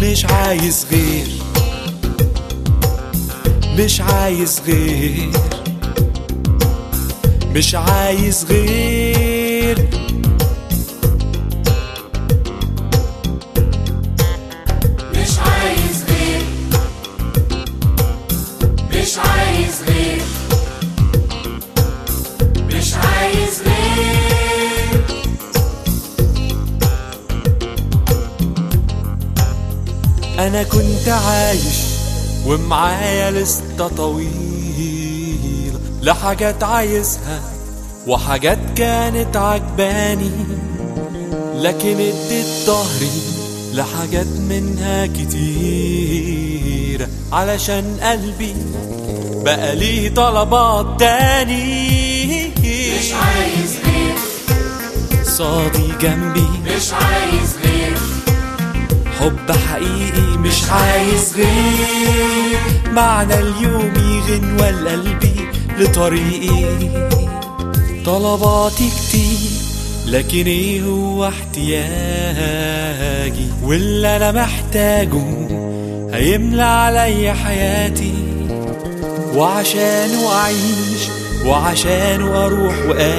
مش عايز غير مش عايز غير مش عايز غير مش عايز غير مش عايز غير مش عايز غير انا كنت عايش ومعايا لستة طويلة لحاجات عايزها وحاجات كانت عجباني لكن اديت ظهري لحاجات منها كتير علشان قلبي بقى ليه طلبات تاني مش عايز غير صادي جنبي مش عايز غير حب حقيقي مش عايز غير معنى اليوم يغنوى لقلبي لطريقي طلباتي كتير لكن ايه هو احتياجي واللي انا محتاجه هيملى عليا حياتي وعشانه اعيش وعشانه اروح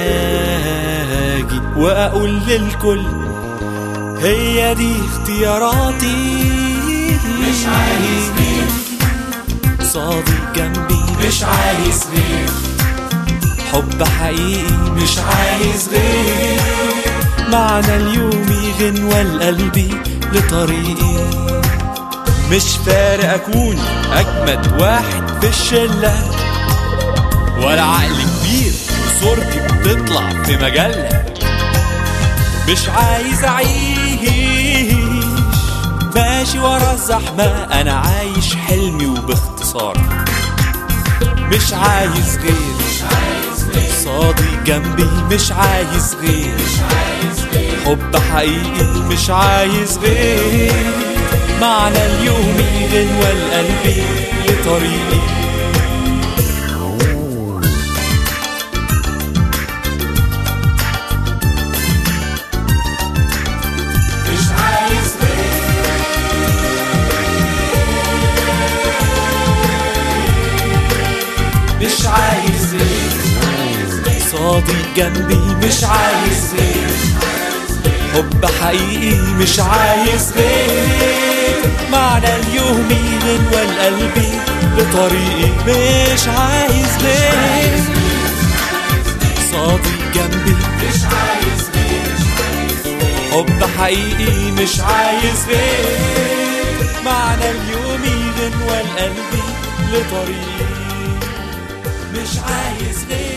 واجي واقول للكل هي دي اختياراتي مش عايز غير صادق جنبي مش عايز غير حب حقيقي مش عايز غير معنى اليوم يغنوى لقلبي لطريقي مش فارق اكون اجمد واحد في الشله ولا عقل كبير وصورتي بتطلع في مجله مش عايز اعيش ماشي ورا الزحمه انا عايش حلمي وباختصار مش عايز غير مش عايز غير صادي جنبي مش عايز غير مش عايز غير حب حقيقي مش عايز غير معنى اليوم يغنوى لقلبي لطريقي مش عايز غير مش عايز غير صادي جنبي مش عايز غير حب حقيقي مش عايز غير معنى اليوم يغنوى لقلبي لطريقي مش عايز غير صادي جنبي مش عايز غير حب حقيقي مش عايز غير معنى اليوم يغنوى لقلبي لطريقي مش عايز غير